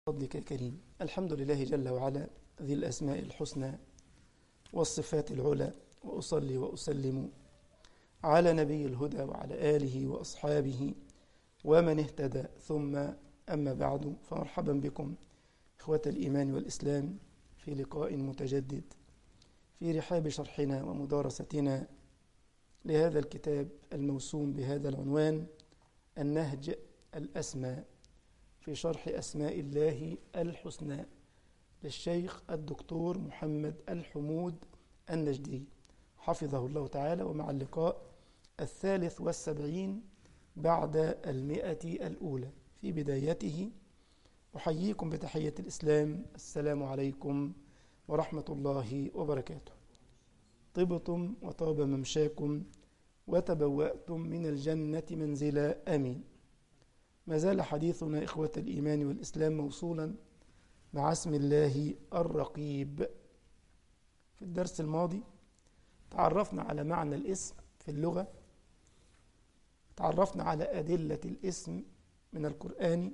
فضلك يا كريم الحمد لله جل وعلا ذي الأسماء الحسنى والصفات العلى وأصلي وأسلم على نبي الهدى وعلى آله وأصحابه ومن اهتدى ثم أما بعد فمرحبا بكم إخوة الإيمان والإسلام في لقاء متجدد في رحاب شرحنا ومدارستنا لهذا الكتاب الموسوم بهذا العنوان النهج الأسمى في شرح أسماء الله الحسنى للشيخ الدكتور محمد الحمود النجدي حفظه الله تعالى ومع اللقاء الثالث والسبعين بعد المئة الأولى في بدايته أحييكم بتحية الإسلام السلام عليكم ورحمة الله وبركاته طبتم وطاب ممشاكم وتبوأتم من الجنة منزلا آمين ما زال حديثنا إخوة الإيمان والإسلام موصولا مع اسم الله الرقيب في الدرس الماضي تعرفنا على معنى الاسم في اللغة تعرفنا على أدلة الاسم من القرآن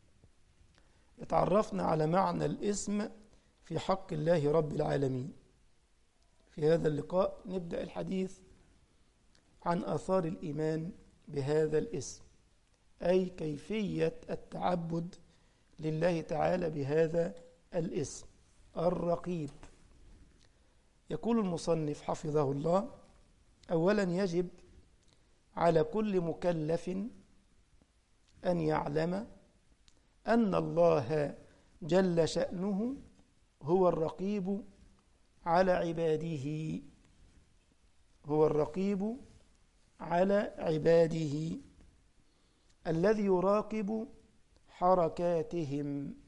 تعرفنا على معنى الاسم في حق الله رب العالمين في هذا اللقاء نبدأ الحديث عن آثار الإيمان بهذا الاسم أي كيفية التعبد لله تعالى بهذا الاسم الرقيب يقول المصنف حفظه الله أولا يجب على كل مكلف أن يعلم أن الله جل شأنه هو الرقيب على عباده هو الرقيب على عباده الذي يراقب حركاتهم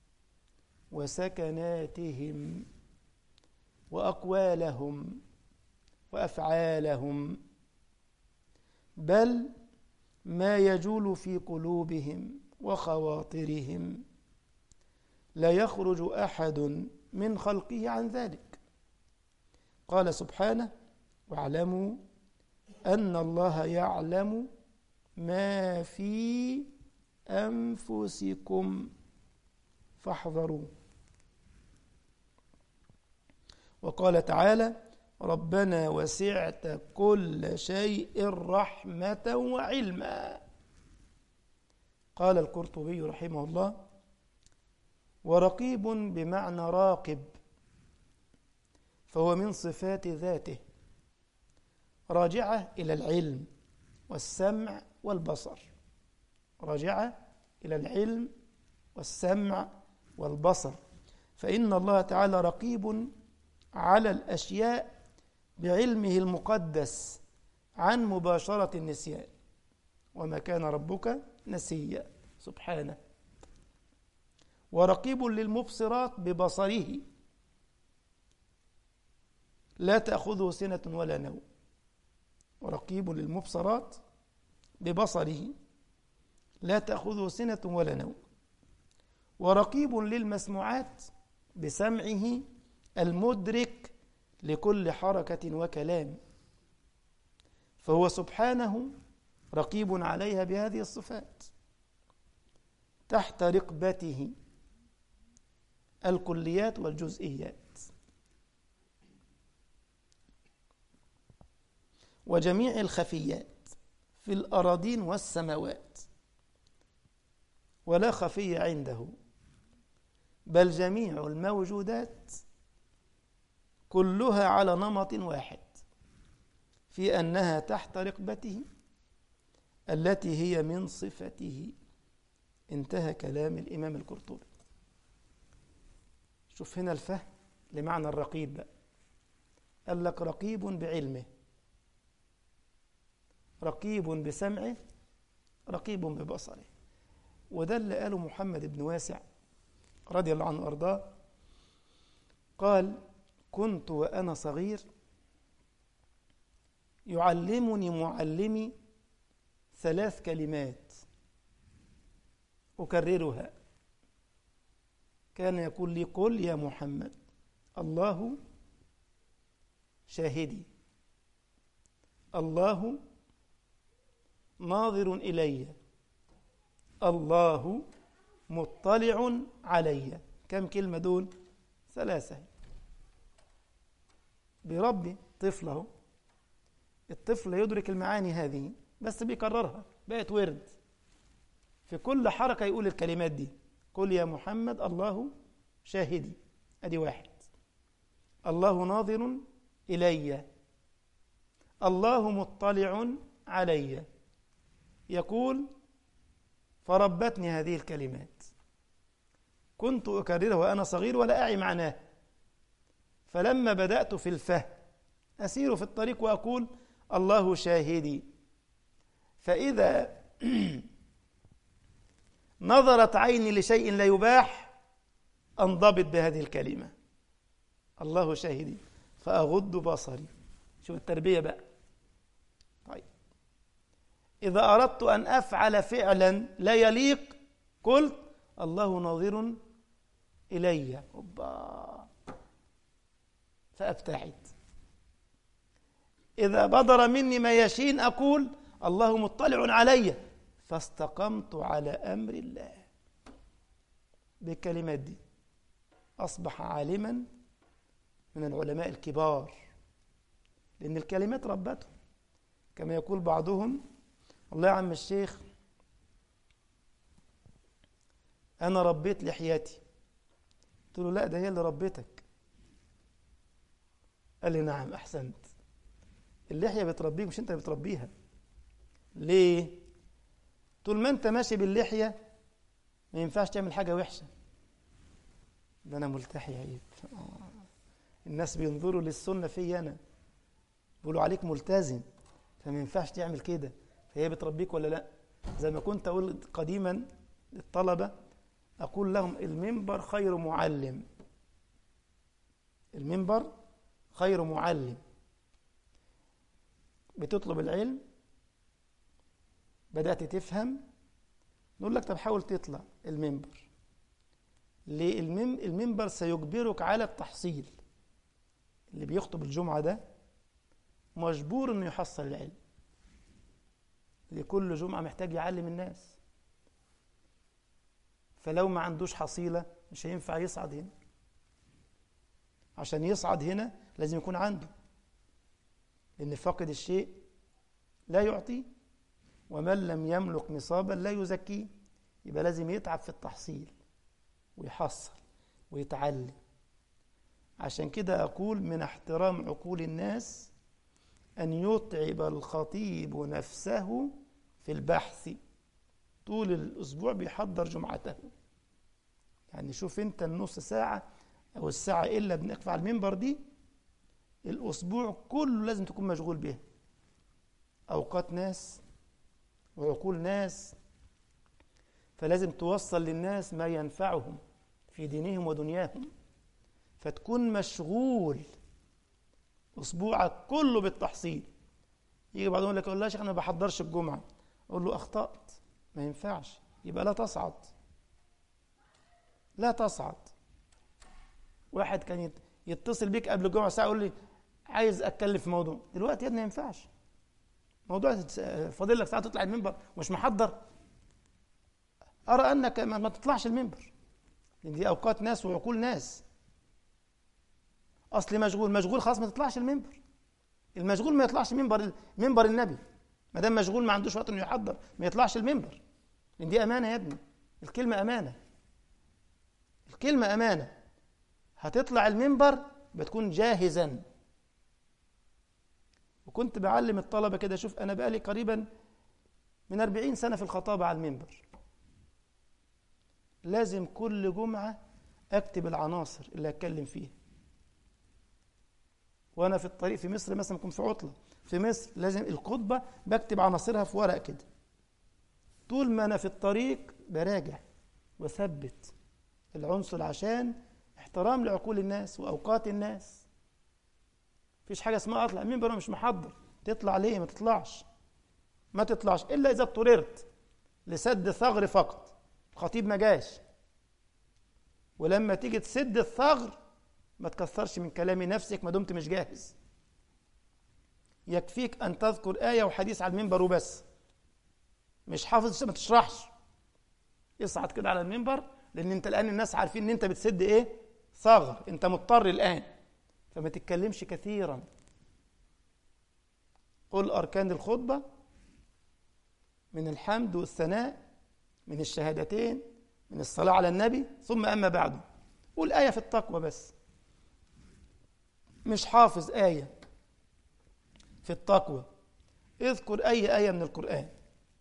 وسكناتهم واقوالهم وافعالهم بل ما يجول في قلوبهم وخواطرهم لا يخرج احد من خلقه عن ذلك قال سبحانه واعلموا ان الله يعلم ما في أنفسكم فاحذروا وقال تعالى ربنا وسعت كل شيء رحمة وعلما قال القرطبي رحمه الله ورقيب بمعنى راقب فهو من صفات ذاته راجعة إلى العلم والسمع والبصر راجعة إلى العلم والسمع والبصر فإن الله تعالى رقيب على الأشياء بعلمه المقدس عن مباشرة النسيان وما كان ربك نسيا سبحانه ورقيب للمبصرات ببصره لا تأخذه سنة ولا نوم ورقيب للمبصرات ببصره لا تأخذه سنة ولا نوم ورقيب للمسموعات بسمعه المدرك لكل حركة وكلام فهو سبحانه رقيب عليها بهذه الصفات تحت رقبته الكليات والجزئيات وجميع الخفيات في الأراضين والسماوات ولا خفي عنده بل جميع الموجودات كلها على نمط واحد في أنها تحت رقبته التي هي من صفته انتهى كلام الإمام القرطبي شوف هنا الفهم لمعنى الرقيب بقى قال لك رقيب بعلمه رقيب بسمعه رقيب ببصره وده اللي قاله محمد بن واسع رضي الله عنه وارضاه قال كنت وانا صغير يعلمني معلمي ثلاث كلمات اكررها كان يقول لي قل يا محمد الله شاهدي الله ناظر إلي الله مطلع علي كم كلمة دول ثلاثة بربي طفله الطفل يدرك المعاني هذه بس بيكررها بقت ورد في كل حركة يقول الكلمات دي قل يا محمد الله شاهدي ادي واحد الله ناظر الي الله مطلع علي يقول فربتني هذه الكلمات كنت اكررها وانا صغير ولا اعي معناه فلما بدات في الفهم اسير في الطريق واقول الله شاهدي فاذا نظرت عيني لشيء لا يباح انضبط بهذه الكلمه الله شاهدي فاغض بصري شوف التربيه بقى طيب اذا اردت ان افعل فعلا لا يليق قلت الله ناظر الي أوبا فابتعد اذا بدر مني ما يشين اقول الله مطلع علي فاستقمت على امر الله بالكلمات دي اصبح عالما من العلماء الكبار لان الكلمات ربته كما يقول بعضهم الله يا عم الشيخ انا ربيت لحياتي قلت له لا ده هي اللي ربيتك قال لي نعم احسنت اللحيه بتربيك مش انت اللي بتربيها ليه طول ما انت ماشي باللحيه ما ينفعش تعمل حاجه وحشه ده انا ملتحي عيب الناس بينظروا للسنه في انا بيقولوا عليك ملتزم فما ينفعش تعمل كده فهي بتربيك ولا لا زي ما كنت اقول قديما للطلبه اقول لهم المنبر خير معلم المنبر خير معلم بتطلب العلم بدأت تفهم نقول لك طب حاول تطلع المنبر ليه المنبر سيجبرك على التحصيل اللي بيخطب الجمعة ده مجبور انه يحصل العلم لكل جمعة محتاج يعلم الناس فلو ما عندوش حصيلة مش هينفع يصعد هنا عشان يصعد هنا لازم يكون عنده لأن فاقد الشيء لا يعطيه ومن لم يملك نصابا لا يزكيه يبقى لازم يتعب في التحصيل ويحصل ويتعلم عشان كده أقول من احترام عقول الناس أن يتعب الخطيب نفسه في البحث طول الأسبوع بيحضر جمعته يعني شوف أنت النص ساعة أو الساعة إلا بنقف على المنبر دي الأسبوع كله لازم تكون مشغول بها أوقات ناس وعقول ناس فلازم توصل للناس ما ينفعهم في دينهم ودنياهم فتكون مشغول أسبوعك كله بالتحصيل يجي بعضهم يقول لك والله يا شيخ أنا ما بحضرش الجمعة أقول له أخطأت ما ينفعش يبقى لا تصعد لا تصعد واحد كان يتصل بيك قبل الجمعة ساعة يقول لي عايز أتكلم في موضوع دلوقتي يا ابني ما ينفعش موضوع فاضل لك ساعة تطلع المنبر مش محضر أرى أنك ما تطلعش المنبر لأن دي أوقات ناس وعقول ناس أصل مشغول مشغول خلاص ما تطلعش المنبر المشغول ما يطلعش منبر منبر النبي ما دام مشغول ما عندوش وقت انه يحضر ما يطلعش المنبر لان دي امانه يا ابني الكلمه امانه الكلمه امانه هتطلع المنبر بتكون جاهزا وكنت بعلم الطلبة كده شوف أنا بقالي قريبا من أربعين سنة في الخطابة على المنبر لازم كل جمعة أكتب العناصر اللي هتكلم فيها وأنا في الطريق في مصر مثلا كنت في عطلة في مصر لازم الخطبة بكتب عناصرها في ورق كده طول ما أنا في الطريق براجع وثبت العنصر عشان احترام لعقول الناس وأوقات الناس مفيش حاجة اسمها أطلع المنبر مش محضر تطلع ليه ما تطلعش ما تطلعش إلا إذا اضطررت لسد ثغر فقط الخطيب ما جاش ولما تيجي تسد الثغر ما تكثرش من كلام نفسك ما دمت مش جاهز يكفيك أن تذكر آية وحديث على المنبر وبس مش حافظ ما تشرحش اصعد كده على المنبر لان انت الان الناس عارفين ان انت بتسد ايه ثغر انت مضطر الان فما تتكلمش كثيرا قل اركان الخطبه من الحمد والثناء من الشهادتين من الصلاه على النبي ثم اما بعد قول ايه في التقوى بس مش حافظ ايه في التقوى اذكر اي ايه من القران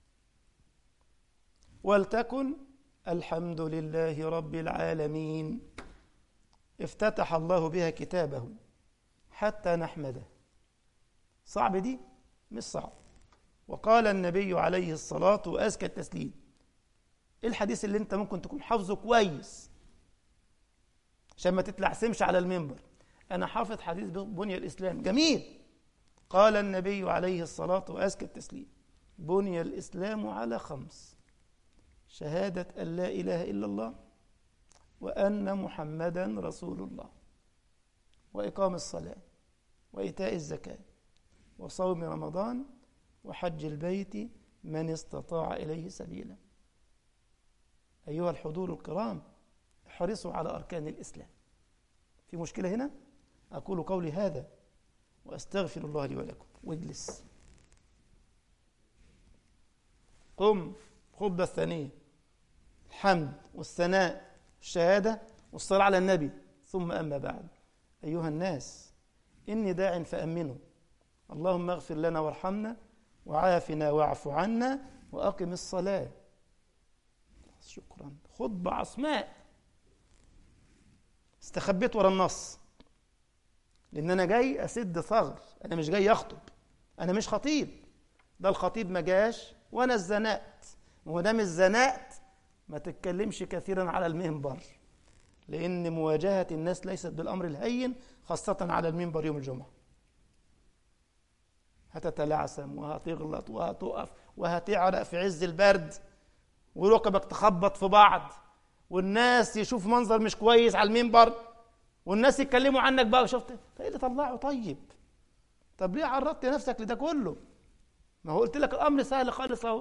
ولتكن الحمد لله رب العالمين افتتح الله بها كتابه حتى نحمده صعب دي مش صعب وقال النبي عليه الصلاة وأزكى التسليم إيه الحديث اللي انت ممكن تكون حافظه كويس عشان ما تتلعثمش على المنبر انا حافظ حديث بني الاسلام جميل قال النبي عليه الصلاة وأزكى التسليم بني الإسلام على خمس شهادة أن لا إله إلا الله وأن محمدا رسول الله وإقام الصلاة وإيتاء الزكاة وصوم رمضان وحج البيت من استطاع إليه سبيلا أيها الحضور الكرام احرصوا على أركان الإسلام في مشكلة هنا أقول قولي هذا وأستغفر الله لي ولكم واجلس قم خطبة الثانية الحمد والثناء الشهادة والصلاة على النبي ثم أما بعد أيها الناس إني داع فأمنوا اللهم اغفر لنا وارحمنا وعافنا واعف عنا وأقم الصلاة شكرا خطبة عصماء استخبيت ورا النص لأن أنا جاي أسد ثغر أنا مش جاي أخطب أنا مش خطيب ده الخطيب ما جاش وأنا الزنقت وما دام الزنقت ما تتكلمش كثيرا على المنبر لأن مواجهة الناس ليست بالأمر الهين خاصة على المنبر يوم الجمعة هتتلعثم وهتغلط وهتقف وهتعرق في عز البرد وركبك تخبط في بعض والناس يشوف منظر مش كويس على المنبر والناس يتكلموا عنك بقى شفت ايه اللي طلعه طيب طب ليه عرضت نفسك لده كله ما هو قلت لك الامر سهل خالص اهو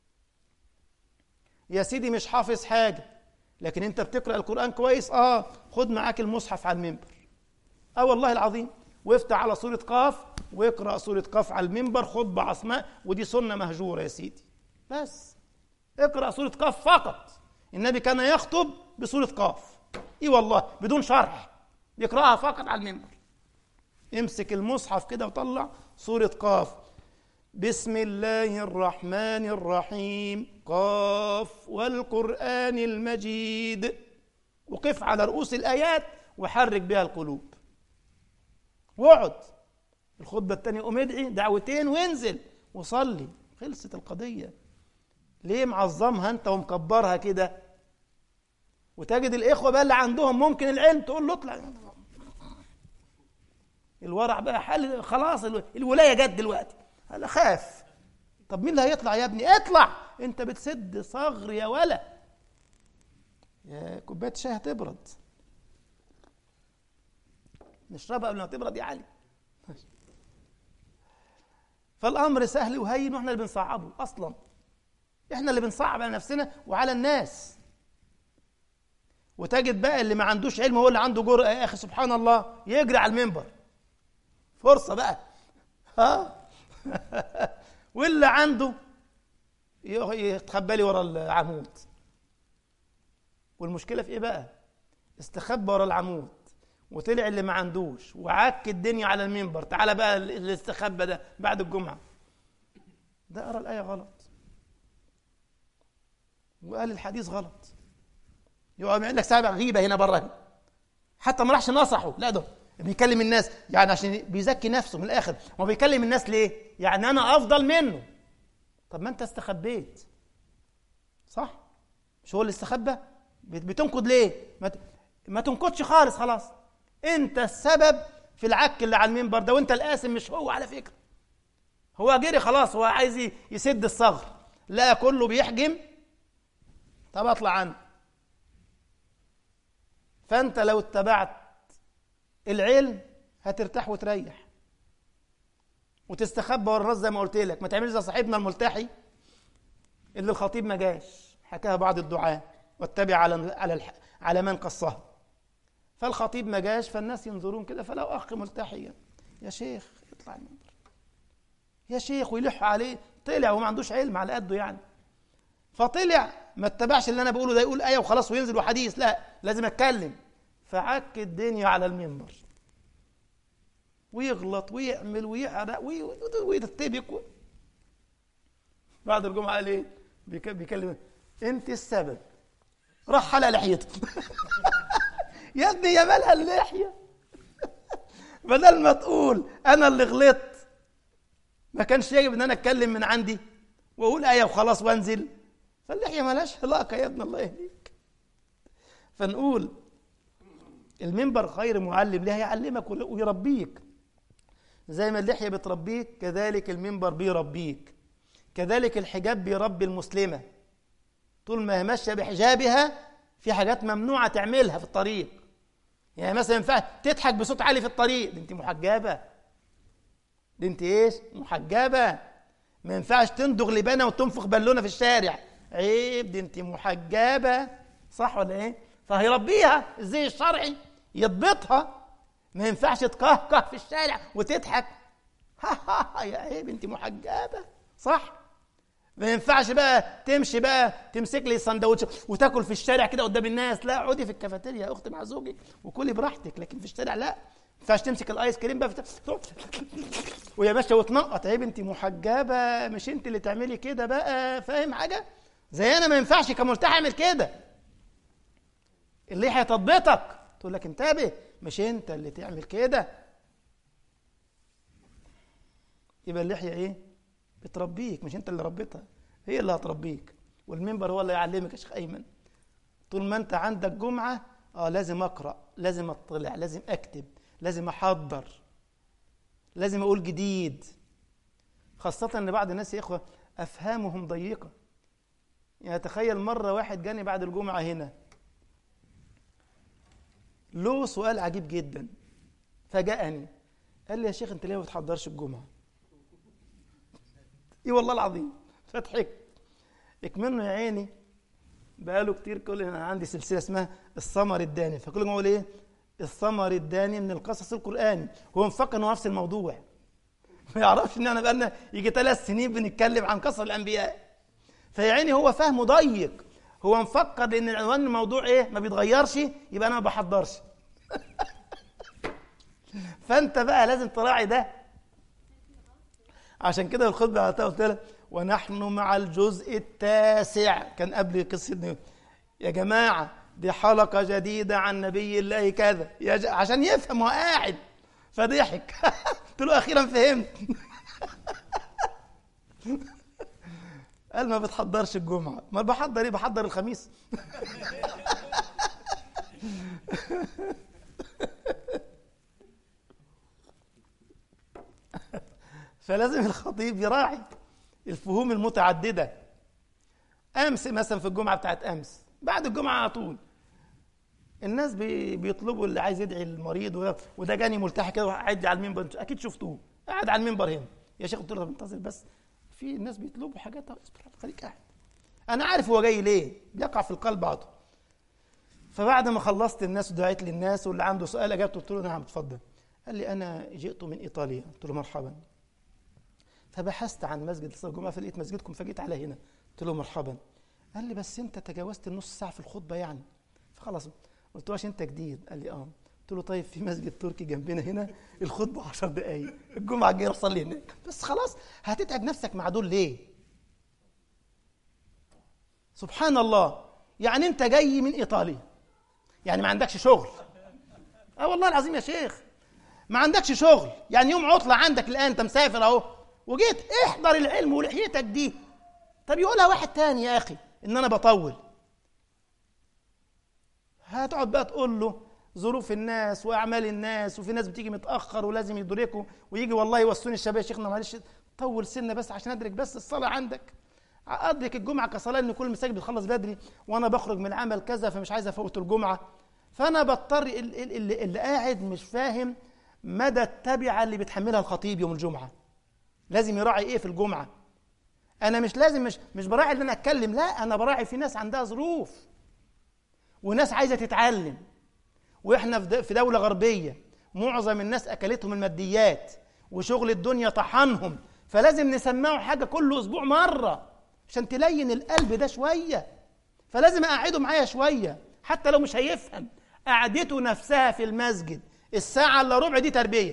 يا سيدي مش حافظ حاجه لكن انت بتقرا القران كويس اه خد معاك المصحف على المنبر اه والله العظيم وافتح على سوره قاف واقرا سوره قاف على المنبر خطبه عصماء ودي سنه مهجوره يا سيدي بس اقرا سوره قاف فقط النبي كان يخطب بسوره قاف اي والله بدون شرح يقراها فقط على المنبر امسك المصحف كده وطلع سوره قاف بسم الله الرحمن الرحيم قاف والقرآن المجيد وقف على رؤوس الآيات وحرك بها القلوب واقعد الخطبة الثانية قوم ادعي دعوتين وانزل وصلي خلصت القضية ليه معظمها انت ومكبرها كده وتجد الإخوة بقى اللي عندهم ممكن العلم تقول له اطلع الورع بقى حل خلاص الولاية جت دلوقتي انا خاف طب مين اللي هيطلع يا ابني اطلع انت بتسد صغر يا ولا يا كوبايه شاي هتبرد نشربها قبل ما تبرد يا علي فالامر سهل وهين واحنا اللي بنصعبه اصلا احنا اللي بنصعب على نفسنا وعلى الناس وتجد بقى اللي ما عندوش علم هو اللي عنده جرأة يا اخي سبحان الله يجري على المنبر فرصة بقى ها واللي عنده يتخبى لي ورا العمود والمشكله في ايه بقى استخبى ورا العمود وطلع اللي ما عندوش وعك الدنيا على المنبر تعالى بقى اللي استخبى ده بعد الجمعه ده قرا الايه غلط وقال الحديث غلط يقعد يعمل لك سابع غيبه هنا بره حتى ما راحش نصحه لا ده بيكلم الناس يعني عشان بيزكي نفسه من الاخر هو بيكلم الناس ليه يعني انا افضل منه طب ما انت استخبيت صح مش هو اللي استخبى بتنقد ليه ما, ما تنقدش خالص خلاص انت السبب في العك اللي على المنبر ده وانت القاسم مش هو على فكره هو جري خلاص هو عايز يسد الثغر لا كله بيحجم طب اطلع عنه فانت لو اتبعت العلم هترتاح وتريح وتستخبى ورا الناس زي ما قلت لك ما تعملش زي صاحبنا الملتحي اللي الخطيب ما جاش حكاها بعض الدعاة واتبع على على على من قصها فالخطيب ما جاش فالناس ينظرون كده فلو اخ ملتحيا يا شيخ اطلع المنبر يا شيخ ويلح عليه طلع وما عندوش علم على قده يعني فطلع ما اتبعش اللي انا بقوله ده يقول ايه وخلاص وينزل وحديث لا لازم اتكلم فعك الدنيا على المنبر ويغلط ويعمل ويحرق ويتبك بعد الجمعه قال ايه بيكلم انت السبب راح حلق لحيته يا ابني يا مالها اللحيه بدل ما تقول انا اللي غلطت ما كانش يجب ان انا اتكلم من عندي واقول ايه وخلاص وانزل فاللحيه مالهاش علاقه يا ابن الله يهديك فنقول المنبر خير معلم ليه يعلمك ويربيك زي ما اللحيه بتربيك كذلك المنبر بيربيك كذلك الحجاب بيربي المسلمه طول ما هي ماشيه بحجابها في حاجات ممنوعه تعملها في الطريق يعني مثلا ينفع تضحك بصوت عالي في الطريق دي انت محجبه دي انت ايش محجبه ما ينفعش تندغ لبانه وتنفخ بالونه في الشارع عيب دي انت محجبه صح ولا ايه فهيربيها الزي الشرعي يضبطها ما ينفعش تكهكه في الشارع وتضحك يا عيب انت محجبه صح ما ينفعش بقى تمشي بقى تمسك لي سندوتش وتاكل في الشارع كده قدام الناس لا اقعدي في الكافيتيريا يا اختي مع زوجك وكلي براحتك لكن في الشارع لا ما ينفعش تمسك الايس كريم بقى ويا باشا وتنقط عيب انت محجبه مش انت اللي تعملي كده بقى فاهم حاجه زي انا ما ينفعش كمرتاح اعمل كده اللي هيتضبطك تقول لك انتبه مش انت اللي تعمل كده يبقى اللحيه ايه بتربيك مش انت اللي ربيتها هي اللي هتربيك والمنبر هو اللي يعلمك يا شيخ ايمن طول ما انت عندك جمعه اه لازم اقرا لازم اطلع لازم اكتب لازم احضر لازم اقول جديد خاصه ان بعض الناس يا اخوه افهامهم ضيقه يعني تخيل مره واحد جاني بعد الجمعه هنا له سؤال عجيب جدا فجأني قال لي يا شيخ انت ليه ما بتحضرش الجمعه اي والله العظيم فضحك اكمنه يا عيني بقاله كتير كل انا عندي سلسله اسمها الثمر الداني فكل ما اقول ايه الثمر الداني من القصص القراني هو مفكر انه نفس الموضوع ما يعرفش ان انا بقالنا يجي ثلاث سنين بنتكلم عن قصص الانبياء فيا عيني هو فهمه ضيق هو مفكر لان العنوان الموضوع ايه ما بيتغيرش يبقى انا ما بحضرش فانت بقى لازم تراعي ده عشان كده الخطبه قلت لها ونحن مع الجزء التاسع كان قبل قصه يا جماعه دي حلقه جديده عن نبي الله كذا يا ج... عشان يفهم هو قاعد فضحك قلت له اخيرا فهمت قال ما بتحضرش الجمعه ما بحضر ايه بحضر الخميس فلازم الخطيب يراعي الفهوم المتعدده امس مثلا في الجمعه بتاعت امس بعد الجمعه على طول الناس بي بيطلبوا اللي عايز يدعي المريض وده, وده جاني ملتحي كده قاعد على المنبر اكيد شفتوه قاعد على المنبر هنا يا شيخ قلت له انتظر بس في الناس بيطلبوا حاجات اصبر خليك قاعد انا عارف هو جاي ليه بيقع في القلب عطه فبعد ما خلصت الناس ودعيت للناس واللي عنده سؤال اجابته قلت له نعم اتفضل قال لي انا جئت من ايطاليا قلت له مرحبا فبحثت عن مسجد لصلاه الجمعه فلقيت مسجدكم فجيت على هنا قلت له مرحبا قال لي بس انت تجاوزت النص ساعه في الخطبه يعني فخلاص قلت له عشان انت جديد قال لي اه قلت له طيب في مسجد تركي جنبنا هنا الخطبه 10 دقائق الجمعه الجايه روح صلي هناك بس خلاص هتتعب نفسك مع دول ليه سبحان الله يعني انت جاي من ايطاليا يعني ما عندكش شغل اه والله العظيم يا شيخ ما عندكش شغل يعني يوم عطله عندك الان انت مسافر اهو وجيت احضر العلم ولحيتك دي طب يقولها واحد تاني يا اخي ان انا بطول هتقعد بقى تقول له ظروف الناس واعمال الناس وفي ناس بتيجي متاخر ولازم يدركوا ويجي والله يوصوني الشباب يا شيخنا معلش طول سنه بس عشان ادرك بس الصلاه عندك ادرك الجمعه كصلاه ان كل المساجد بتخلص بدري وانا بخرج من العمل كذا فمش عايز افوت الجمعه فانا بضطر اللي, اللي قاعد مش فاهم مدى التبعه اللي بتحملها الخطيب يوم الجمعه لازم يراعي ايه في الجمعه انا مش لازم مش مش براعي ان انا اتكلم لا انا براعي في ناس عندها ظروف وناس عايزه تتعلم واحنا في دوله غربيه معظم الناس اكلتهم الماديات وشغل الدنيا طحنهم فلازم نسمعه حاجه كل اسبوع مره عشان تلين القلب ده شويه فلازم اقعده معايا شويه حتى لو مش هيفهم قعدته نفسها في المسجد الساعه الا ربع دي تربيه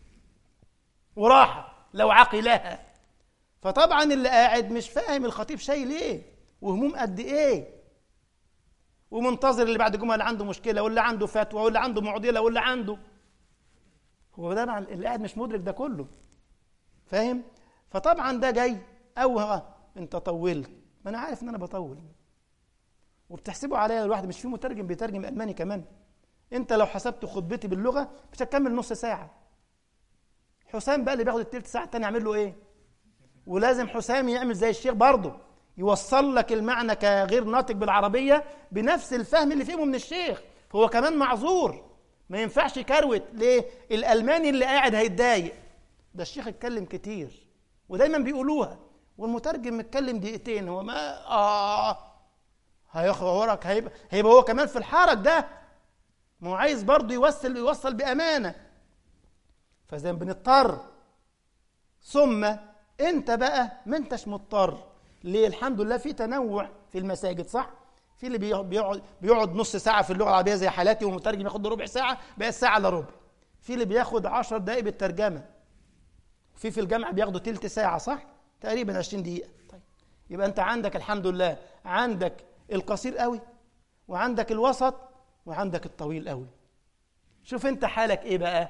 وراحه لو عقلها فطبعا اللي قاعد مش فاهم الخطيب شايل ايه وهموم قد ايه ومنتظر اللي بعد جمعه اللي عنده مشكله واللي عنده فتوى واللي عنده معضله واللي عنده هو ده مع اللي قاعد مش مدرك ده كله فاهم فطبعا ده جاي او انت طولت ما انا عارف ان انا بطول وبتحسبوا عليا الواحد مش في مترجم بيترجم الماني كمان انت لو حسبت خطبتي باللغه مش هتكمل نص ساعه حسام بقى اللي بياخد التلت ساعه التانية يعمل له ايه ولازم حسام يعمل زي الشيخ برضه يوصل لك المعنى كغير ناطق بالعربيه بنفس الفهم اللي فهمه من الشيخ هو كمان معذور ما ينفعش يكروت ليه الالماني اللي قاعد هيتضايق ده الشيخ اتكلم كتير ودايما بيقولوها والمترجم متكلم دقيقتين هو ما اه هيخورك هيبقى هيبقى هو كمان في الحرج ده ما هو عايز برضه يوصل يوصل بامانه فزي بنضطر ثم انت بقى ما انتش مضطر ليه الحمد لله في تنوع في المساجد صح في اللي بيقعد بيقعد نص ساعه في اللغه العربيه زي حالاتي ومترجم ياخد له ربع ساعه بقى ساعه الا ربع في اللي بياخد 10 دقائق بالترجمه في في الجامعه بياخدوا تلت ساعه صح تقريبا 20 دقيقه طيب يبقى انت عندك الحمد لله عندك القصير قوي وعندك الوسط وعندك الطويل قوي شوف انت حالك ايه بقى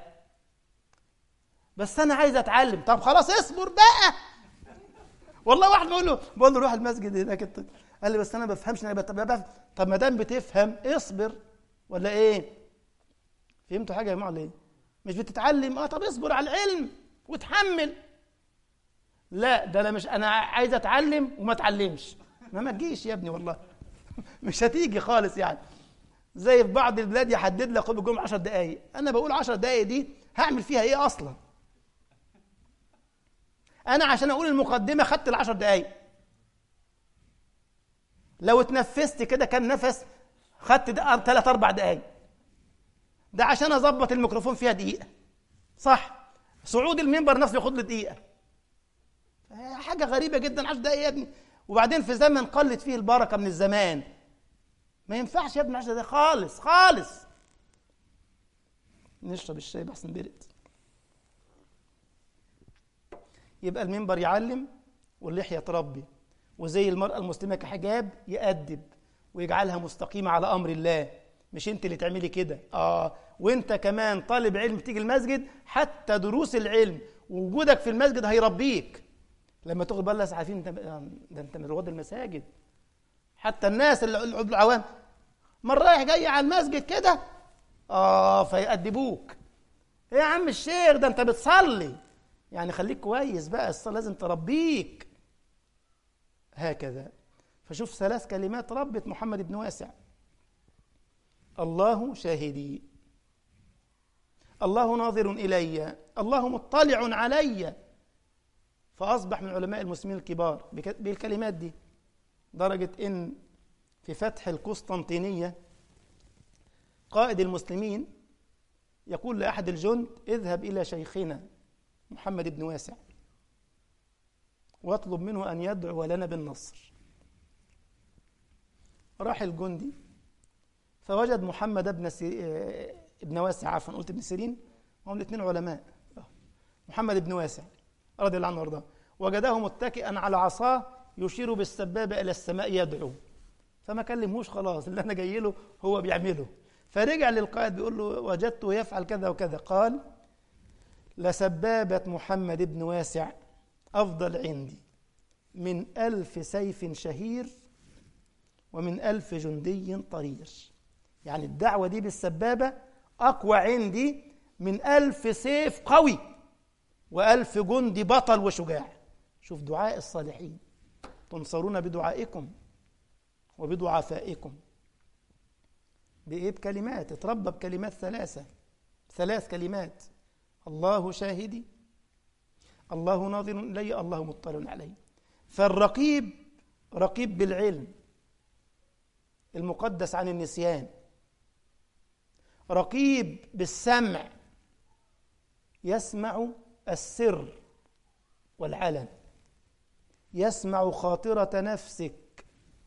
بس انا عايز اتعلم طب خلاص اصبر بقى والله واحد بقول له بقول له روح المسجد هناك قال لي بس انا ما بفهمش انا بفهم طب ما دام بتفهم اصبر ولا ايه فهمتوا حاجه يا جماعه ولا ايه مش بتتعلم اه طب اصبر على العلم وتحمل لا ده انا مش انا عايز اتعلم وما اتعلمش ما ما تجيش يا ابني والله مش هتيجي خالص يعني زي في بعض البلاد يحدد لك خطبه الجمعه 10 دقائق انا بقول 10 دقائق دي هعمل فيها ايه اصلا انا عشان اقول المقدمه خدت العشر دقائق لو اتنفست كده كام نفس خدت ثلاث اربع دقائق ده عشان اظبط الميكروفون فيها دقيقه صح صعود المنبر نفسه ياخد له دقيقه حاجه غريبه جدا 10 دقائق يا ابني وبعدين في زمن قلت فيه البركه من الزمان ما ينفعش يا ابني 10 دقائق خالص خالص نشرب الشاي بحسن برد يبقى المنبر يعلم واللحية تربي وزي المرأة المسلمة كحجاب يأدب ويجعلها مستقيمة على أمر الله مش انت اللي تعملي كده اه وانت كمان طالب علم تيجي المسجد حتى دروس العلم ووجودك في المسجد هيربيك لما تاخد بالك عارفين انت ده انت من رواد المساجد حتى الناس اللي العوام من رايح جاي على المسجد كده اه فيأدبوك ايه يا عم الشيخ ده انت بتصلي يعني خليك كويس بقى الصلاة لازم تربيك هكذا فشوف ثلاث كلمات ربت محمد بن واسع الله شاهدي الله ناظر إلي الله مطلع علي فأصبح من علماء المسلمين الكبار بالكلمات دي درجة إن في فتح القسطنطينية قائد المسلمين يقول لأحد الجند اذهب إلى شيخنا محمد بن واسع واطلب منه أن يدعو لنا بالنصر راح الجندي فوجد محمد بن سي... ابن واسع عفوا قلت ابن سيرين هم الاثنين علماء محمد بن واسع رضي الله عنه وارضاه وجده متكئا على عصاه يشير بالسبابه الى السماء يدعو فما كلمهوش خلاص اللي انا جاي له هو بيعمله فرجع للقائد بيقول له وجدته يفعل كذا وكذا قال لسبابة محمد بن واسع أفضل عندي من ألف سيف شهير ومن ألف جندي طرير يعني الدعوة دي بالسبابة أقوى عندي من ألف سيف قوي وألف جندي بطل وشجاع شوف دعاء الصالحين تنصرون بدعائكم وبضعفائكم بإيه بكلمات اتربى بكلمات ثلاثة ثلاث كلمات الله شاهدي الله ناظر إلي الله مطلع علي فالرقيب رقيب بالعلم المقدس عن النسيان رقيب بالسمع يسمع السر والعلن يسمع خاطرة نفسك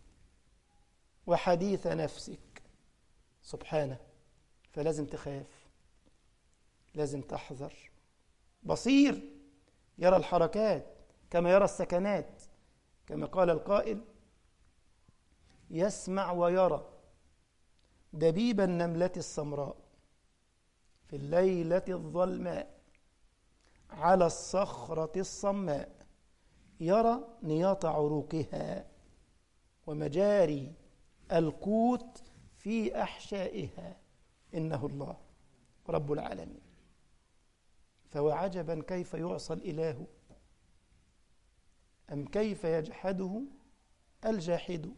وحديث نفسك سبحانه فلازم تخاف لازم تحذر بصير يرى الحركات كما يرى السكنات كما قال القائل يسمع ويرى دبيب النملة السمراء في الليلة الظلماء على الصخرة الصماء يرى نياط عروقها ومجاري القوت في أحشائها إنه الله رب العالمين فوعجبا كيف يعصى الإله أم كيف يجحده الجاحد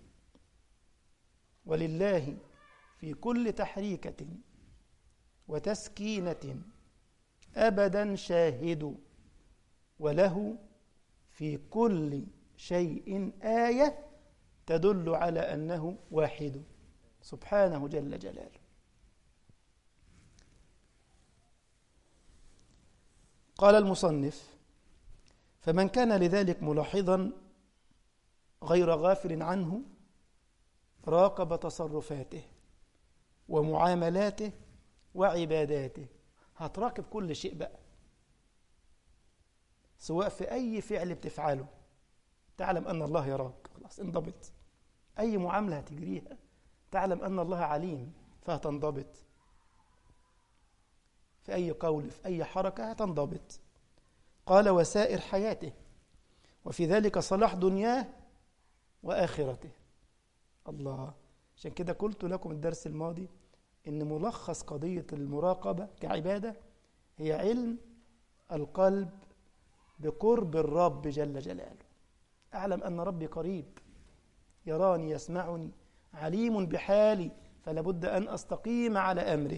ولله في كل تحريكة وتسكينة أبدا شاهد وله في كل شيء آية تدل على أنه واحد سبحانه جل جلاله قال المصنف فمن كان لذلك ملاحظا غير غافل عنه راقب تصرفاته ومعاملاته وعباداته هتراقب كل شيء بقى سواء في أي فعل بتفعله تعلم أن الله يراك خلاص انضبط أي معاملة هتجريها تعلم أن الله عليم فهتنضبط في أي قول في أي حركة هتنضبط قال وسائر حياته وفي ذلك صلاح دنياه وآخرته الله عشان كده قلت لكم الدرس الماضي إن ملخص قضية المراقبة كعبادة هي علم القلب بقرب الرب جل جلاله أعلم أن ربي قريب يراني يسمعني عليم بحالي فلا بد أن أستقيم على أمره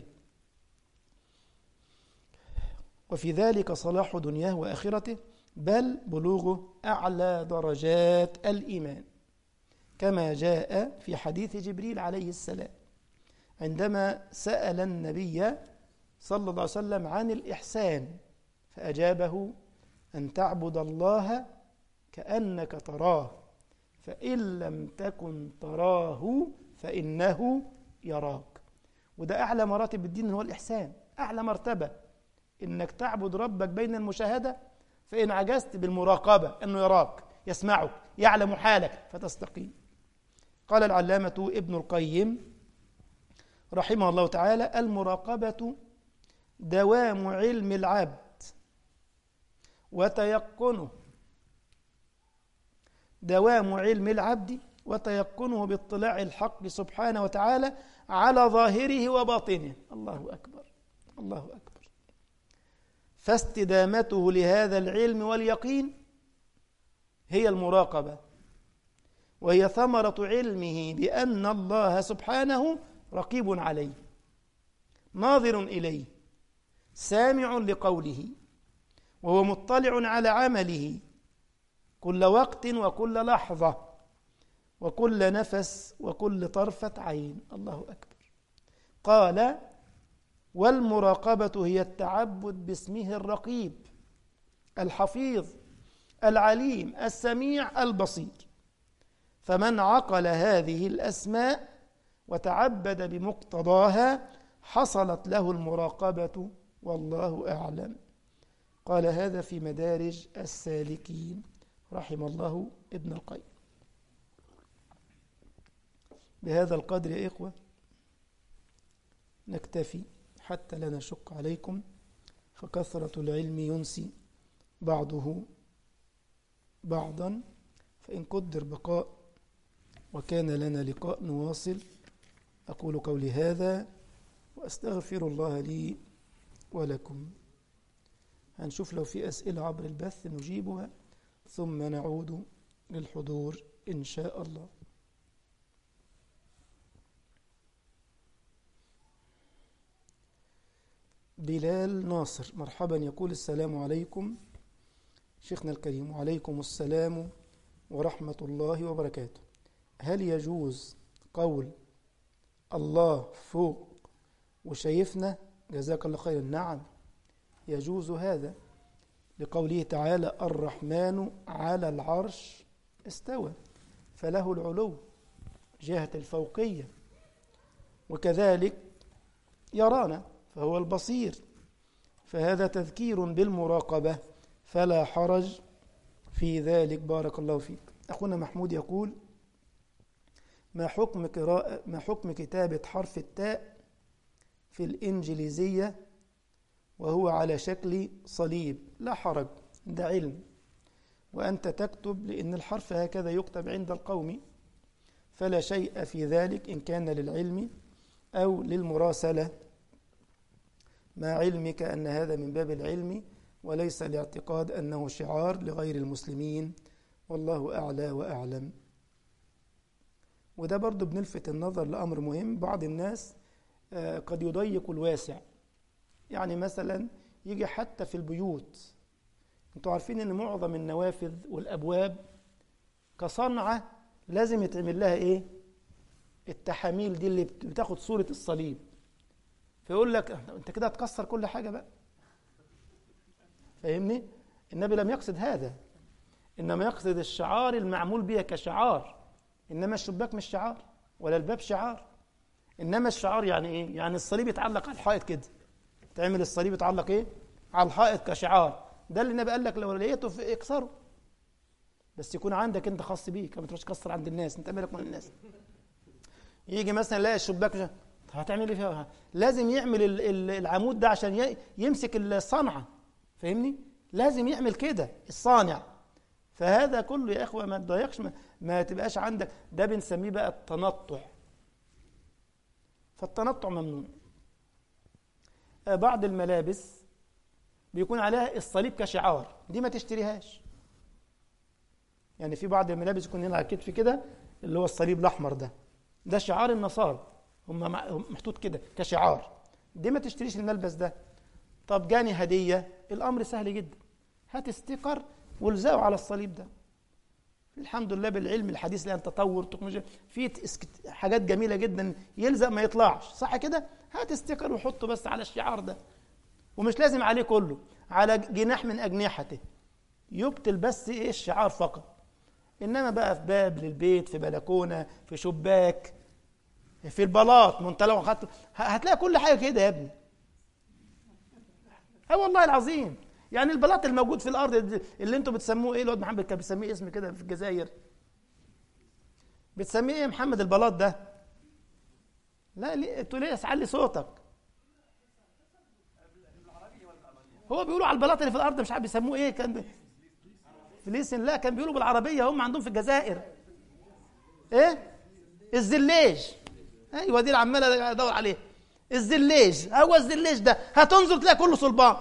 وفي ذلك صلاح دنياه وآخرته بل بلوغ أعلى درجات الإيمان كما جاء في حديث جبريل عليه السلام عندما سأل النبي صلى الله عليه وسلم عن الإحسان فأجابه أن تعبد الله كأنك تراه فإن لم تكن تراه فإنه يراك وده أعلى مراتب الدين هو الإحسان أعلى مرتبة إنك تعبد ربك بين المشاهدة فإن عجزت بالمراقبة أنه يراك يسمعك يعلم حالك فتستقيم قال العلامة ابن القيم رحمه الله تعالى المراقبة دوام علم العبد وتيقنه دوام علم العبد وتيقنه باطلاع الحق سبحانه وتعالى على ظاهره وباطنه الله أكبر الله أكبر فاستدامته لهذا العلم واليقين هي المراقبة وهي ثمرة علمه بأن الله سبحانه رقيب عليه ناظر إليه سامع لقوله وهو مطلع على عمله كل وقت وكل لحظة وكل نفس وكل طرفة عين الله أكبر قال والمراقبة هي التعبد باسمه الرقيب الحفيظ العليم السميع البصير فمن عقل هذه الأسماء وتعبد بمقتضاها حصلت له المراقبة والله أعلم قال هذا في مدارج السالكين رحم الله ابن القيم بهذا القدر يا إخوة نكتفي حتى لا نشق عليكم فكثرة العلم ينسي بعضه بعضا فإن قدر بقاء وكان لنا لقاء نواصل أقول قولي هذا وأستغفر الله لي ولكم هنشوف لو في أسئلة عبر البث نجيبها ثم نعود للحضور إن شاء الله بلال ناصر مرحبا يقول السلام عليكم شيخنا الكريم وعليكم السلام ورحمة الله وبركاته هل يجوز قول الله فوق وشايفنا جزاك الله خيرا نعم يجوز هذا لقوله تعالى الرحمن على العرش استوى فله العلو جهة الفوقية وكذلك يرانا فهو البصير فهذا تذكير بالمراقبة فلا حرج في ذلك بارك الله فيك أخونا محمود يقول ما حكم قراءة ما حكم كتابة حرف التاء في الإنجليزية وهو على شكل صليب لا حرج ده علم وأنت تكتب لأن الحرف هكذا يكتب عند القوم فلا شيء في ذلك إن كان للعلم أو للمراسلة مع علمك أن هذا من باب العلم وليس الاعتقاد أنه شعار لغير المسلمين والله أعلى وأعلم وده برضو بنلفت النظر لأمر مهم بعض الناس قد يضيق الواسع يعني مثلا يجي حتى في البيوت انتوا عارفين ان معظم النوافذ والابواب كصنعه لازم يتعمل لها ايه التحاميل دي اللي بتاخد صوره الصليب فيقول لك انت كده هتكسر كل حاجه بقى فاهمني النبي لم يقصد هذا انما يقصد الشعار المعمول بها كشعار انما الشباك مش شعار ولا الباب شعار انما الشعار يعني ايه يعني الصليب يتعلق على الحائط كده تعمل الصليب يتعلق ايه على الحائط كشعار ده اللي النبي قال لك لو لقيته في اكسره بس يكون عندك انت خاص بيك ما تروحش تكسر عند الناس انت مالك من الناس يجي مثلا يلاقي الشباك مش... هتعمل ايه فيها لازم يعمل العمود ده عشان يمسك الصنعه فاهمني لازم يعمل كده الصانع فهذا كله يا اخوه ما تضايقش ما, ما تبقاش عندك ده بنسميه بقى التنطع فالتنطع ممنوع بعض الملابس بيكون عليها الصليب كشعار دي ما تشتريهاش يعني في بعض الملابس يكون هنا على الكتف كده اللي هو الصليب الاحمر ده ده شعار النصارى هم محطوط كده كشعار دي ما تشتريش الملبس ده طب جاني هديه الامر سهل جدا هات ستيكر والزقه على الصليب ده الحمد لله بالعلم الحديث الان تطور تكنولوجيا في حاجات جميله جدا يلزق ما يطلعش صح كده هات ستيكر وحطه بس على الشعار ده ومش لازم عليه كله على جناح من اجنحته يبطل بس ايه الشعار فقط انما بقى في باب للبيت في بلكونه في شباك في البلاط ما انت لو خدت هتلاقي كل حاجه كده يا ابني اه والله العظيم يعني البلاط الموجود في الارض اللي انتوا بتسموه ايه الواد محمد كان بيسميه اسم كده في الجزائر بتسميه ايه يا محمد البلاط ده لا ليه انتوا ليه اسعلي صوتك هو بيقولوا على البلاط اللي في الارض مش عارف بيسموه ايه كان بي... فليسن لا كان بيقولوا بالعربيه هم عندهم في الجزائر ايه الزليج ايوه دي اللي عمال ادور عليه الزليج هو الزليج ده هتنظر تلاقي كله صلبان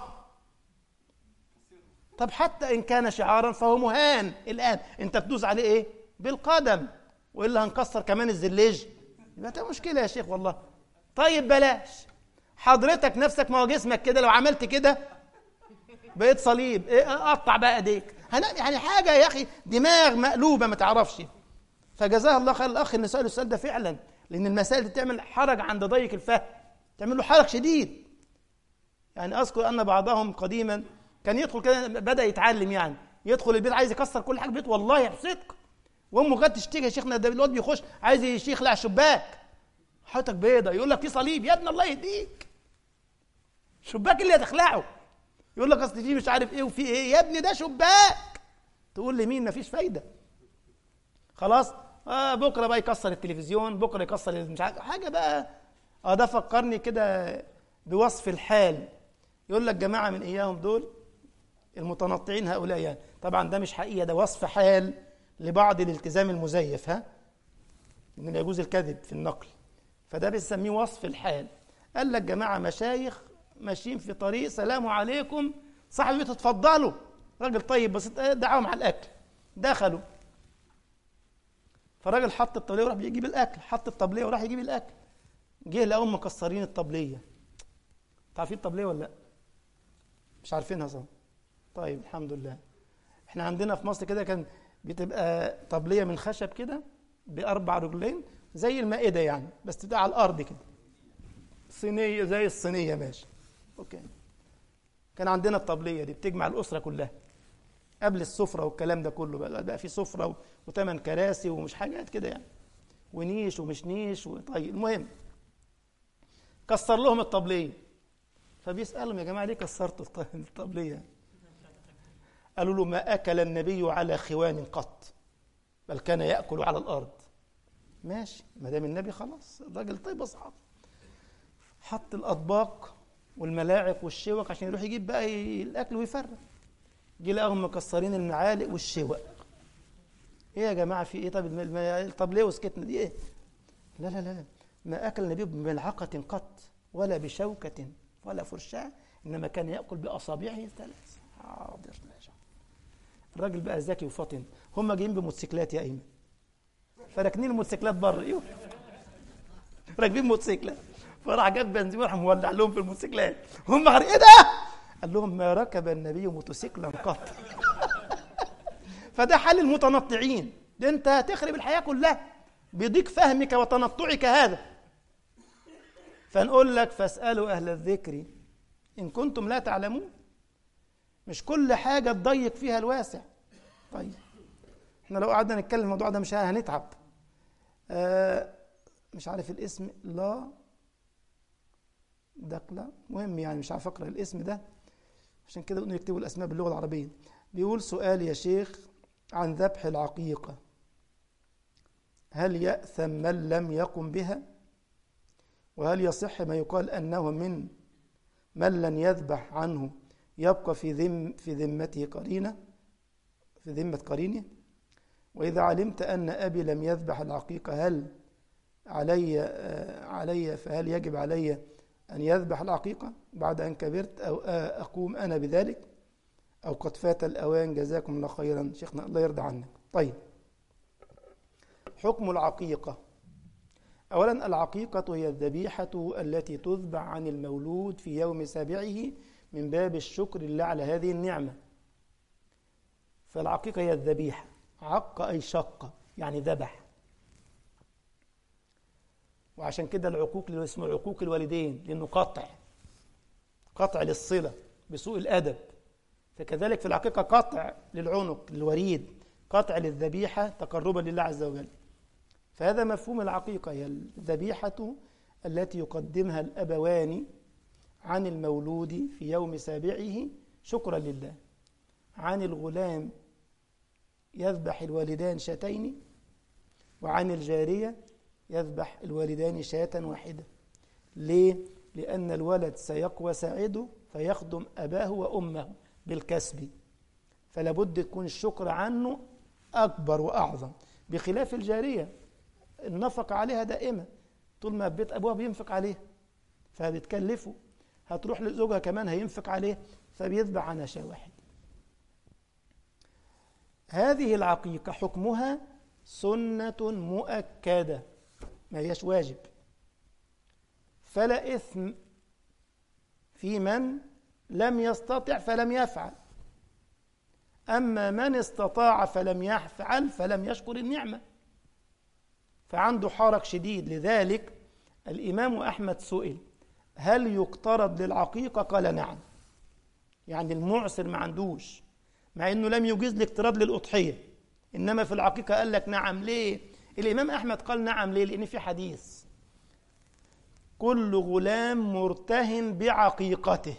طب حتى ان كان شعارا فهو مهان الان انت بتدوس عليه ايه بالقدم والا هنكسر كمان الزليج يبقى ده مشكله يا شيخ والله طيب بلاش حضرتك نفسك ما هو جسمك كده لو عملت كده بقيت صليب إيه قطع بقى ايديك يعني حاجه يا اخي دماغ مقلوبه ما تعرفش فجزاه الله خير الاخ اللي سال السؤال ده فعلا لان المسائل دي تعمل حرج عند ضيق الفهم تعمل له حرج شديد يعني اذكر ان بعضهم قديما كان يدخل كده بدا يتعلم يعني يدخل البيت عايز يكسر كل حاجه البيت والله صدق وامه كانت تشتكي يا شيخنا ده الواد بيخش عايز يخلع الشباك حياتك بيضه يقول لك في صليب يا ابن الله يهديك الشباك اللي هتخلعه يقول لك اصل في مش عارف ايه وفي ايه يا ابني ده شباك تقول لمين مفيش فايده خلاص آه بكره بقى يكسر التلفزيون بكره يكسر مش عارف حاجه بقى اه ده فكرني كده بوصف الحال يقول لك جماعه من اياهم دول المتنطعين هؤلاء يعني طبعا ده مش حقيقه ده وصف حال لبعض الالتزام المزيف ها ان لا يجوز الكذب في النقل فده بنسميه وصف الحال قال لك جماعه مشايخ ماشيين في طريق سلام عليكم صاحب البيت اتفضلوا راجل طيب بس دعاهم على الاكل دخلوا فالراجل حط الطبليه وراح يجيب الاكل حط الطبليه وراح يجيب الاكل جه لقاهم مكسرين الطبليه عارفين الطبليه ولا لا مش عارفينها صح طيب الحمد لله احنا عندنا في مصر كده كان بتبقى طبلية من خشب كده بأربع رجلين زي المائدة يعني بس تبقى على الأرض كده صينية زي الصينية ماشي أوكي كان عندنا الطبلية دي بتجمع الأسرة كلها قبل السفرة والكلام ده كله بقى, بقى في سفرة وثمان كراسي ومش حاجات كده يعني ونيش ومش نيش طيب المهم كسر لهم الطبلية فبيسألهم يا جماعة ليه كسرتوا الطبلية قالوا له ما أكل النبي على خوان قط بل كان يأكل على الأرض ماشي ما دام النبي خلاص الراجل طيب أصحاب حط الأطباق والملاعق والشوك عشان يروح يجيب بقى الأكل ويفرق جه لقاهم مكسرين المعالق والشوك ايه يا جماعه في ايه طب الم... طب ليه وسكتنا دي ايه لا لا لا ما اكل النبي بملعقه قط ولا بشوكه ولا فرشاه انما كان ياكل باصابعه الثلاث حاضر ماشي الراجل بقى ذكي وفطن هم جايين بموتوسيكلات يا ايمن فراكنين الموتوسيكلات بره ايوه راكبين موتوسيكلات فراح جاب بنزين وراح مولع لهم في الموتوسيكلات هم ايه ده قال لهم ما ركب النبي موتوسيكلا قط فده حال المتنطعين ده انت هتخرب الحياه كلها بضيق فهمك وتنطعك هذا فنقول لك فاسالوا اهل الذكر ان كنتم لا تعلمون مش كل حاجه تضيق فيها الواسع طيب احنا لو قعدنا نتكلم الموضوع ده مش هنتعب آه مش عارف الاسم لا دقلة مهم يعني مش عارف اقرا الاسم ده عشان كده قلنا يكتبوا الاسماء باللغه العربيه بيقول سؤال يا شيخ عن ذبح العقيقه هل ياثم من لم يقم بها وهل يصح ما يقال انه من من لن يذبح عنه يبقى في ذم في ذمته قرينه في ذمه قرينه واذا علمت ان ابي لم يذبح العقيقه هل علي علي فهل يجب علي أن يذبح العقيقة بعد أن كبرت أو أقوم أنا بذلك أو قد فات الأوان جزاكم الله خيرا شيخنا الله يرضى عنك طيب حكم العقيقة أولا العقيقة هي الذبيحة التي تذبح عن المولود في يوم سابعه من باب الشكر لله على هذه النعمة فالعقيقة هي الذبيحة عق أي شق يعني ذبح وعشان كده العقوق اللي اسمه عقوق الوالدين لانه قطع قطع للصله بسوء الادب فكذلك في العقيقه قطع للعنق للوريد قطع للذبيحه تقربا لله عز وجل فهذا مفهوم العقيقه هي الذبيحه التي يقدمها الابوان عن المولود في يوم سابعه شكرا لله عن الغلام يذبح الوالدان شاتين وعن الجاريه يذبح الوالدان شاة واحدة ليه؟ لأن الولد سيقوى ساعده فيخدم أباه وأمه بالكسب فلا بد تكون الشكر عنه أكبر وأعظم بخلاف الجارية النفقة عليها دائمة طول ما بيت أبوها بينفق عليه فبتكلفه هتروح لزوجها كمان هينفق عليه فبيذبح عنها شاة واحد هذه العقيقة حكمها سنة مؤكدة ما هيش واجب فلا إثم في من لم يستطع فلم يفعل أما من استطاع فلم يفعل فلم يشكر النعمة فعنده حرج شديد لذلك الإمام أحمد سئل هل يقترض للعقيقة قال نعم يعني المعسر ما عندوش مع أنه لم يجيز الاقتراض للأضحية إنما في العقيقة قال لك نعم ليه الإمام أحمد قال نعم ليه لأن في حديث كل غلام مرتهن بعقيقته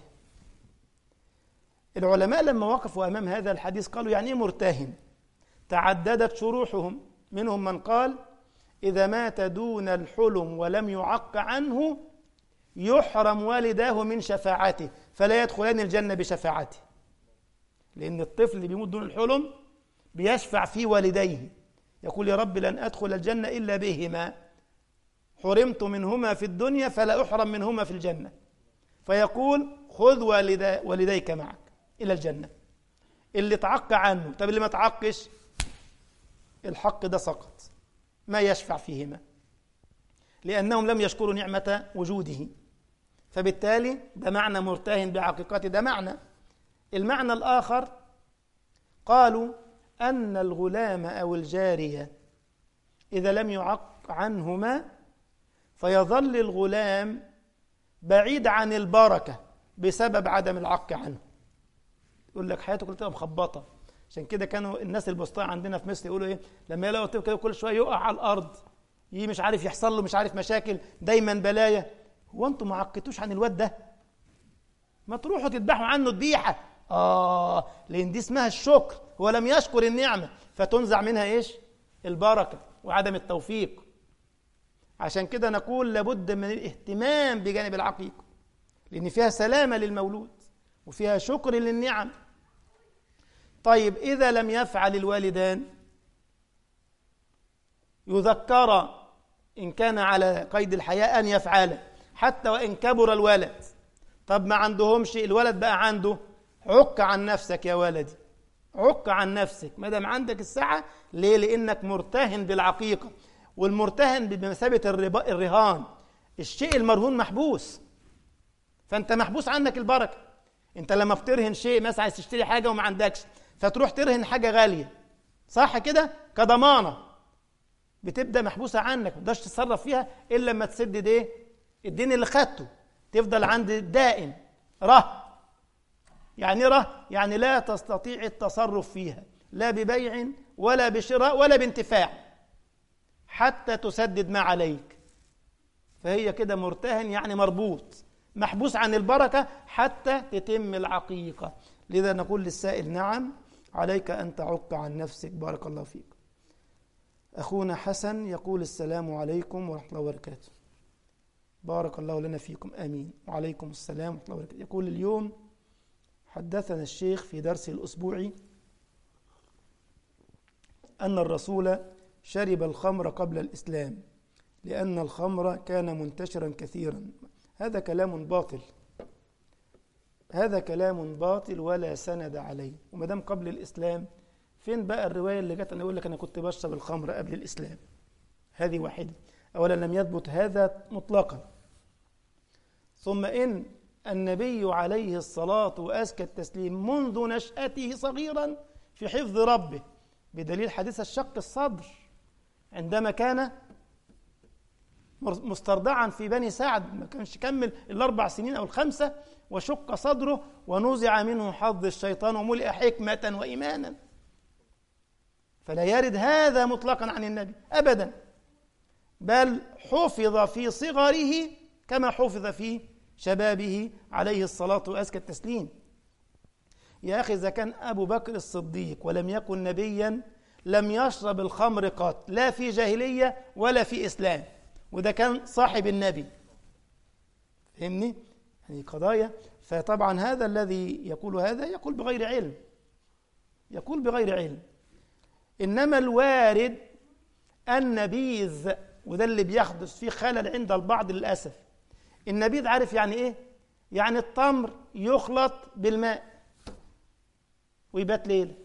العلماء لما وقفوا أمام هذا الحديث قالوا يعني إيه مرتهن تعددت شروحهم منهم من قال إذا مات دون الحلم ولم يعق عنه يحرم والداه من شفاعته فلا يدخلان الجنة بشفاعته لأن الطفل اللي بيموت دون الحلم بيشفع في والديه يقول يا رب لن أدخل الجنة إلا بهما حرمت منهما في الدنيا فلا أحرم منهما في الجنة فيقول خذ والدي والديك معك إلى الجنة اللي تعق عنه طب اللي ما تعقش الحق ده سقط ما يشفع فيهما لأنهم لم يشكروا نعمة وجوده فبالتالي ده معنى مرتهن بعقيقته ده معنى المعنى الآخر قالوا أن الغلام أو الجارية إذا لم يعق عنهما فيظل الغلام بعيد عن البركة بسبب عدم العق عنه يقول لك حياته كلها مخبطة عشان كده كانوا الناس البسطاء عندنا في مصر يقولوا ايه لما يلاقوا طفل كده كل شويه يقع على الارض يجي مش عارف يحصل له مش عارف مشاكل دايما بلايا هو انتوا ما عقتوش عن الواد ده ما تروحوا تذبحوا عنه ذبيحه اه لان دي اسمها الشكر هو لم يشكر النعمه فتنزع منها ايش البركه وعدم التوفيق عشان كده نقول لابد من الاهتمام بجانب العقيقه لان فيها سلامه للمولود وفيها شكر للنعم طيب اذا لم يفعل الوالدان يذكر ان كان على قيد الحياه ان يفعل حتى وان كبر الولد طب ما عندهمش الولد بقى عنده عك عن نفسك يا ولدي عك عن نفسك ما دام عندك السعه ليه لانك مرتهن بالعقيقه والمرتهن بمثابه الرهان الشيء المرهون محبوس فانت محبوس عنك البركه انت لما بترهن شيء مثلا عايز تشتري حاجه وما عندكش فتروح ترهن حاجه غاليه صح كده كضمانه بتبدا محبوسه عنك ما تقدرش تتصرف فيها الا لما تسدد ايه الدين اللي خدته تفضل عند الدائن ره يعني ره يعني لا تستطيع التصرف فيها لا ببيع ولا بشراء ولا بانتفاع حتى تسدد ما عليك فهي كده مرتهن يعني مربوط محبوس عن البركة حتى تتم العقيقة لذا نقول للسائل نعم عليك أن تعق عن نفسك بارك الله فيك أخونا حسن يقول السلام عليكم ورحمة الله وبركاته بارك الله لنا فيكم آمين وعليكم السلام ورحمة الله وبركاته يقول اليوم حدثنا الشيخ في درسه الأسبوعي أن الرسول شرب الخمر قبل الإسلام لأن الخمر كان منتشرا كثيرا هذا كلام باطل هذا كلام باطل ولا سند عليه وما دام قبل الإسلام فين بقى الرواية اللي جت أنا أقول لك أنا كنت بشرب الخمر قبل الإسلام هذه واحدة أولا لم يثبت هذا مطلقا ثم إن النبي عليه الصلاة وأزكى التسليم منذ نشأته صغيرا في حفظ ربه بدليل حديث الشق الصدر عندما كان مسترضعا في بني سعد ما كانش كمل الأربع سنين أو الخمسة وشق صدره ونزع منه حظ الشيطان وملئ حكمة وإيمانا فلا يرد هذا مطلقا عن النبي أبدا بل حفظ في صغره كما حفظ في شبابه عليه الصلاة وأزكى التسليم يا أخي إذا كان أبو بكر الصديق ولم يكن نبيا لم يشرب الخمر قط لا في جاهلية ولا في إسلام وده كان صاحب النبي فهمني يعني قضايا فطبعا هذا الذي يقول هذا يقول بغير علم يقول بغير علم إنما الوارد النبيذ وده اللي بيحدث فيه خلل عند البعض للأسف النبيذ عارف يعني إيه؟ يعني التمر يخلط بالماء ويبات ليلة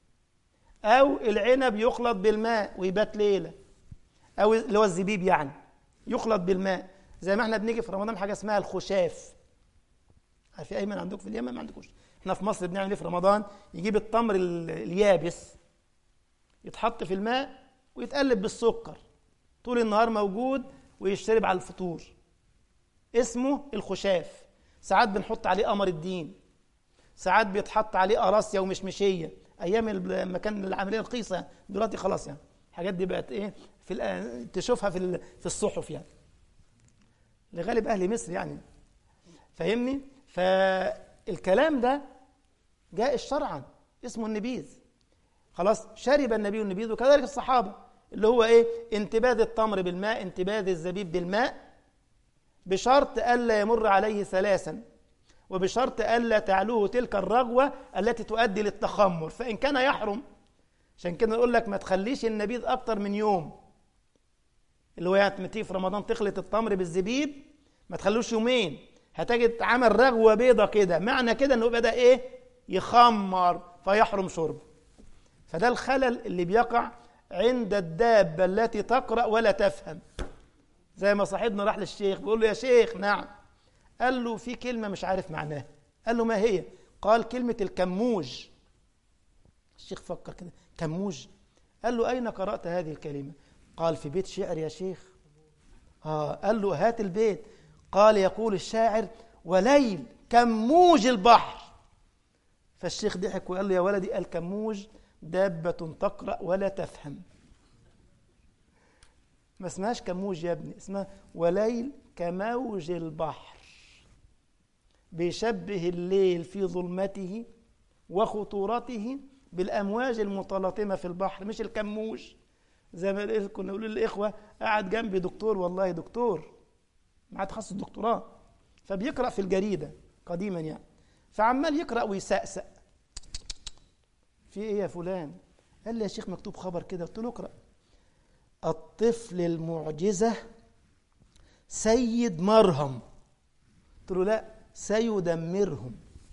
أو العنب يخلط بالماء ويبات ليلة أو اللي هو الزبيب يعني يخلط بالماء زي ما احنا بنيجي في رمضان حاجة اسمها الخشاف عارف أيمن عندكم في اليمن ما عندكوش احنا في مصر بنعمل ايه في رمضان يجيب التمر اليابس يتحط في الماء ويتقلب بالسكر طول النهار موجود ويشرب على الفطور اسمه الخشاف ساعات بنحط عليه قمر الدين ساعات بيتحط عليه قراصية ومشمشية ايام لما كان العمليه رخيصه دلوقتي خلاص يعني الحاجات دي بقت ايه في الآن تشوفها في في الصحف يعني لغالب اهل مصر يعني فاهمني فالكلام ده جاء شرعا اسمه النبيذ خلاص شرب النبي النبيذ وكذلك الصحابه اللي هو ايه انتباذ التمر بالماء انتباذ الزبيب بالماء بشرط الا يمر عليه ثلاثا وبشرط ألا تعلوه تلك الرغوة التي تؤدي للتخمر فإن كان يحرم عشان كده نقول لك ما تخليش النبيذ أكتر من يوم اللي هو يعني تيجي في رمضان تخلط التمر بالزبيب ما تخلوش يومين هتجد عمل رغوة بيضة كده معنى كده انه بدأ ايه يخمر فيحرم شربه فده الخلل اللي بيقع عند الدابة التي تقرأ ولا تفهم زي ما صاحبنا راح للشيخ بيقول له يا شيخ نعم قال له في كلمة مش عارف معناها قال له ما هي قال كلمة الكموج الشيخ فكر كده كموج قال له أين قرأت هذه الكلمة قال في بيت شعر يا شيخ آه قال له هات البيت قال يقول الشاعر وليل كموج البحر فالشيخ ضحك وقال له يا ولدي الكموج دابة تقرأ ولا تفهم ما اسمهاش كموج يا ابني اسمها وليل كموج البحر بيشبه الليل في ظلمته وخطورته بالأمواج المتلاطمة في البحر مش الكموج زي ما كنا نقول للإخوة قاعد جنبي دكتور والله دكتور معاه تخصص دكتوراه فبيقرأ في الجريدة قديما يعني فعمال يقرأ ويسأسأ في ايه يا فلان قال لي يا شيخ مكتوب خبر كده قلت له اقرأ الطفل المعجزة سيد مرهم قلت له لا سيدمرهم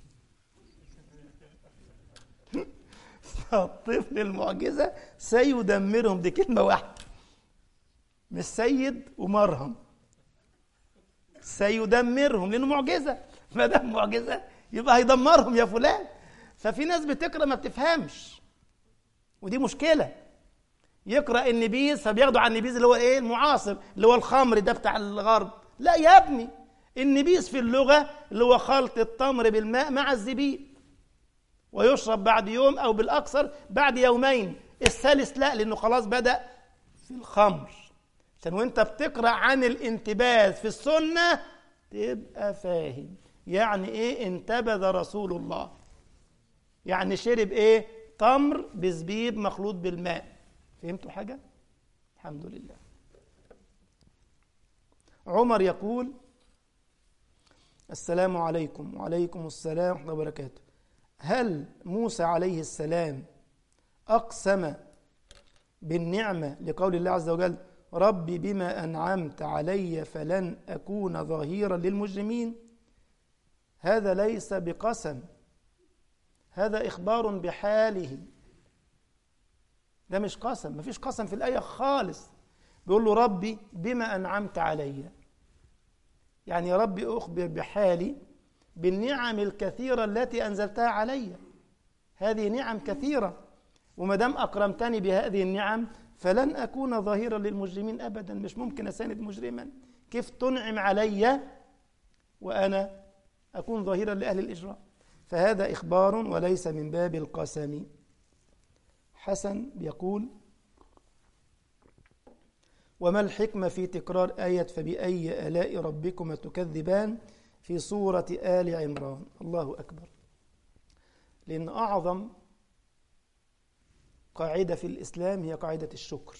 الطفل المعجزة سيدمرهم دي كلمة واحدة مش سيد ومرهم سيدمرهم لأنه معجزة ما دام معجزة يبقى هيدمرهم يا فلان ففي ناس بتقرأ ما بتفهمش ودي مشكلة يقرأ النبيذ فبياخدوا على النبيذ اللي هو ايه المعاصر اللي هو الخمر ده بتاع الغرب لا يا ابني النبيذ في اللغة اللي هو خلط التمر بالماء مع الزبيب ويشرب بعد يوم أو بالأكثر بعد يومين الثالث لا لأنه خلاص بدأ في الخمر عشان وانت بتقرأ عن الانتباذ في السنة تبقى فاهم يعني ايه انتبذ رسول الله يعني شرب ايه تمر بزبيب مخلوط بالماء فهمتوا حاجة الحمد لله عمر يقول السلام عليكم وعليكم السلام ورحمة الله وبركاته هل موسى عليه السلام أقسم بالنعمة لقول الله عز وجل ربي بما أنعمت علي فلن أكون ظهيرا للمجرمين هذا ليس بقسم هذا إخبار بحاله ده مش قسم مفيش قسم في الآية خالص بيقول له ربي بما أنعمت علي يعني يا ربي أخبر بحالي بالنعم الكثيرة التي أنزلتها علي هذه نعم كثيرة وما دام أكرمتني بهذه النعم فلن أكون ظهيرا للمجرمين أبدا مش ممكن أساند مجرما كيف تنعم علي وأنا أكون ظهيرا لأهل الإجراء فهذا إخبار وليس من باب القسم حسن بيقول وما الحكمة في تكرار آية فبأي آلاء ربكما تكذبان في سورة آل عمران الله أكبر لأن أعظم قاعدة في الإسلام هي قاعدة الشكر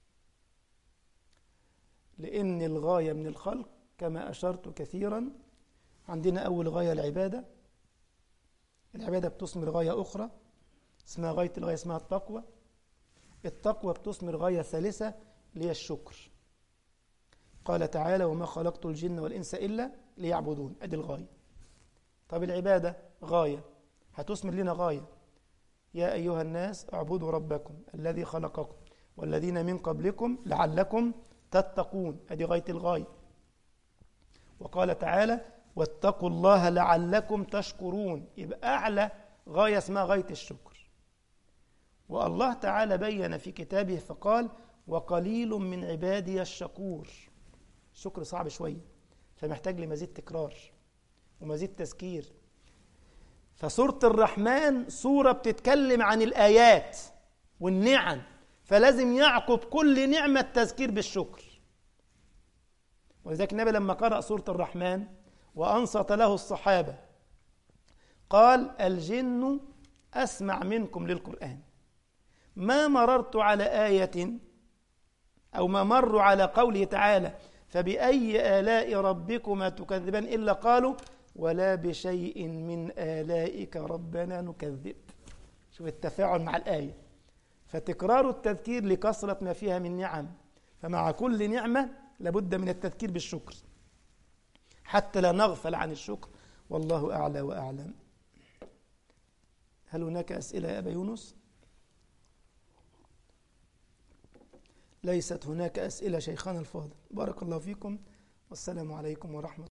لأن الغاية من الخلق كما أشرت كثيرا عندنا أول غاية العبادة العبادة بتثمر غاية أخرى اسمها غاية الغاية اسمها التقوى التقوى بتثمر غاية ثالثة اللي هي الشكر قال تعالى وما خلقت الجن والإنس إلا ليعبدون أدي الغاية طب العبادة غاية هتثمر لنا غاية يا أيها الناس اعبدوا ربكم الذي خلقكم والذين من قبلكم لعلكم تتقون أدي غاية الغاية وقال تعالى واتقوا الله لعلكم تشكرون يبقى أعلى غاية اسمها غاية الشكر والله تعالى بين في كتابه فقال وقليل من عبادي الشكور الشكر صعب شوية فمحتاج لمزيد تكرار ومزيد تذكير فسورة الرحمن سورة بتتكلم عن الآيات والنعم فلازم يعقب كل نعمة تذكير بالشكر ولذلك النبي لما قرأ سورة الرحمن وأنصت له الصحابة قال الجن أسمع منكم للقرآن ما مررت على آية أو ما مروا على قوله تعالى فبأي آلاء ربكما تكذبان إلا قالوا ولا بشيء من آلائك ربنا نكذب شوف التفاعل مع الآية فتكرار التذكير لكثرة ما فيها من نعم فمع كل نعمة لابد من التذكير بالشكر حتى لا نغفل عن الشكر والله أعلى وأعلم هل هناك أسئلة يا أبا يونس؟ ليست هناك أسئلة شيخنا الفاضل بارك الله فيكم والسلام عليكم ورحمة